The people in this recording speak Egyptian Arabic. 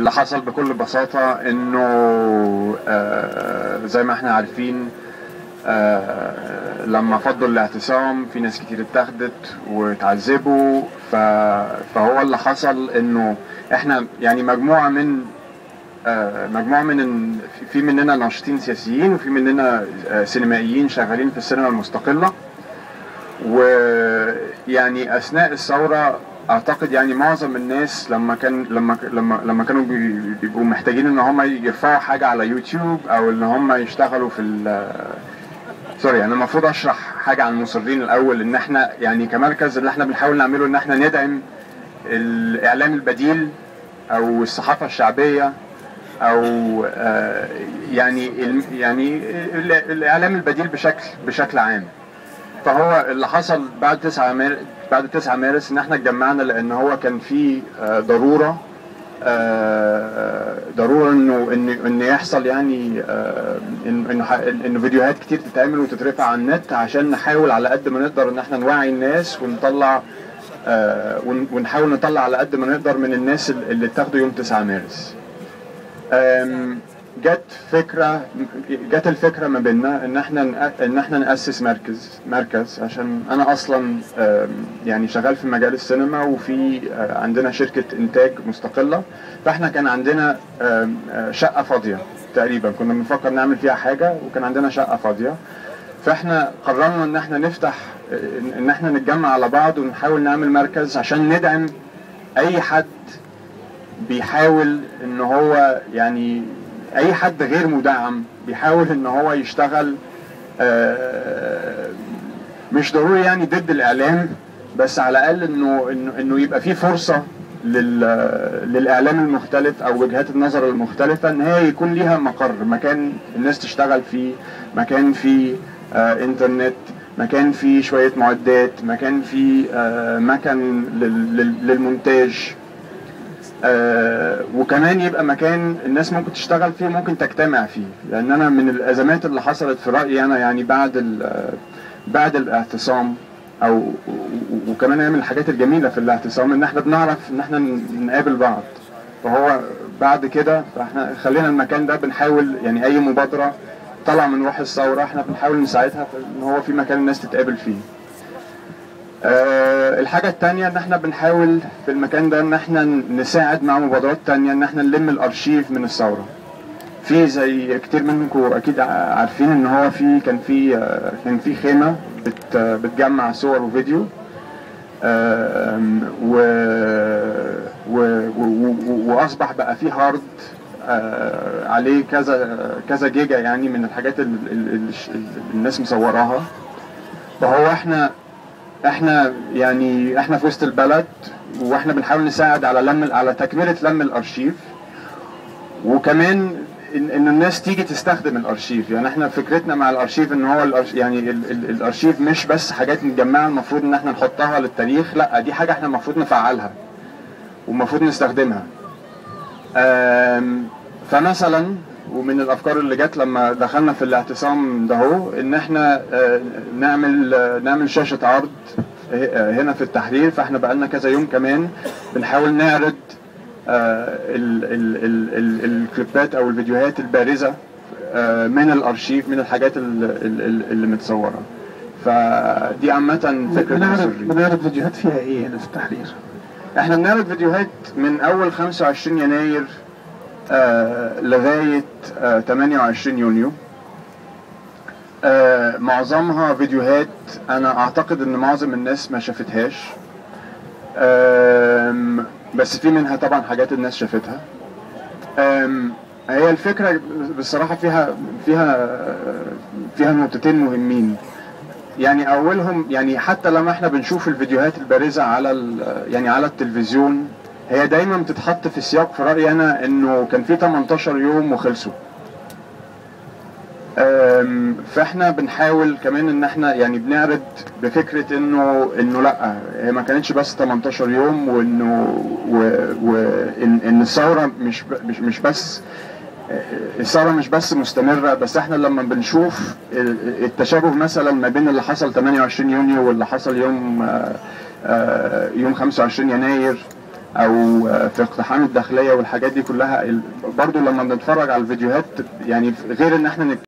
اللي حصل بكل بساطة انه آه، زي ما احنا عارفين آه، لما فضوا الاعتصام في ناس كتير اتاخدت واتعذبوا ف... فهو اللي حصل انه احنا يعني مجموعة من آه، مجموعة من ال- في- في مننا ناشطين سياسيين وفي مننا آه، سينمائيين شغالين في السينما المستقلة ويعني اثناء الثوره اعتقد يعني معظم الناس لما كان لما لما لما كانوا بي- بيبقوا محتاجين ان هم يرفعوا حاجه على يوتيوب او ان هم يشتغلوا في ال سوري انا المفروض اشرح حاجه عن المصرين الاول ان احنا يعني كمركز اللي احنا بنحاول نعمله ان احنا ندعم الاعلام البديل او الصحافه الشعبيه او آه، يعني ال- يعني ال- الاعلام البديل بشكل بشكل عام فهو اللي حصل بعد 9 مارس بعد 9 مارس ان احنا اتجمعنا لان هو كان في آه، ضروره آه، ضروره انه ان ان يحصل يعني آه، إن- انه ح- انه فيديوهات كتير تتعمل وتترفع على النت عشان نحاول على قد ما نقدر ان احنا نوعي الناس ونطلع آه، ون- ونحاول نطلع على قد ما نقدر من الناس اللي اتاخدوا يوم 9 مارس. أم، جت فكره جت الفكره ما بيننا ان احنا نأ- ان احنا ناسس مركز مركز عشان انا اصلا أم، يعني شغال في مجال السينما وفي أه، عندنا شركه انتاج مستقله فاحنا كان عندنا أم، أه، شقه فاضيه تقريبا كنا بنفكر نعمل فيها حاجه وكان عندنا شقه فاضيه فاحنا قررنا ان احنا نفتح ان إن احنا نتجمع على بعض ونحاول نعمل مركز عشان ندعم اي حد بيحاول ان هو يعني اي حد غير مدعم بيحاول ان هو يشتغل آه، مش ضروري يعني ضد الاعلام بس على الاقل انه انه انه يبقى في فرصه لل للاعلام المختلف او وجهات النظر المختلفه ان هي يكون ليها مقر مكان الناس تشتغل فيه مكان فيه آه انترنت مكان فيه شويه معدات مكان فيه آه مكان لل- لل- للمونتاج آه، وكمان يبقى مكان الناس ممكن تشتغل فيه ممكن تجتمع فيه لان انا من الازمات اللي حصلت في رايي انا يعني بعد ال- آه، بعد الاعتصام او و- و- وكمان من الحاجات الجميله في الاعتصام ان احنا بنعرف ان احنا ن- نقابل بعض فهو بعد كده فاحنا خلينا المكان ده بنحاول يعني اي مبادره طالعه من روح الثوره احنا بنحاول نساعدها في ان هو في مكان الناس تتقابل فيه آه، الحاجة التانية ان احنا بنحاول في المكان ده ان احنا نساعد مع مبادرات تانية ان احنا نلم الارشيف من الثورة في زي كتير منكم اكيد ع- عارفين ان هو في كان في آه، كان في خيمة بت بتجمع صور وفيديو آم، و و و و واصبح بقى في هارد آه، عليه كذا كذا جيجا يعني من الحاجات اللي الناس مصوراها فهو احنا احنا يعني احنا في وسط البلد واحنا بنحاول نساعد على لم على تكمله لم الارشيف وكمان ان, إن الناس تيجي تستخدم الارشيف يعني احنا فكرتنا مع الارشيف ان هو الأرش يعني ال ال الارشيف مش بس حاجات متجمعه المفروض ان احنا نحطها للتاريخ لا دي حاجه احنا المفروض نفعلها والمفروض نستخدمها آم، فمثلا ومن الافكار اللي جت لما دخلنا في الاعتصام ده هو ان احنا آه، نعمل آه، نعمل شاشه عرض آه، هنا في التحرير فاحنا بقالنا كذا يوم كمان بنحاول نعرض آه، ال- ال- ال- ال- الكليبات او الفيديوهات البارزه آه، من الارشيف من الحاجات ال- ال- ال- اللي متصوره فدي عامة فكرة بنعرض مصرية بنعرض فيديوهات فيها ايه هنا في التحرير؟ احنا بنعرض فيديوهات من اول 25 يناير آه لغاية آه 28 يونيو آه معظمها فيديوهات انا اعتقد ان معظم الناس ما شافتهاش آم، بس في منها طبعا حاجات الناس شافتها آم، هي الفكرة بصراحة فيها فيها فيها نقطتين مهمين يعني اولهم يعني حتى لما احنا بنشوف الفيديوهات البارزه على ال- يعني على التلفزيون هي دايما بتتحط في سياق في رايي انا انه كان في 18 يوم وخلصوا أم، فاحنا بنحاول كمان ان احنا يعني بنعرض بفكره انه انه لا هي ما كانتش بس 18 يوم وانه وان ان الثوره مش ب- مش مش بس الثوره مش بس مستمره بس احنا لما بنشوف ال- التشابه مثلا ما بين اللي حصل 28 يونيو واللي حصل يوم آه، آه، يوم 25 يناير او في اقتحام الداخليه والحاجات دي كلها ال- برضو لما بنتفرج على الفيديوهات يعني غير ان احنا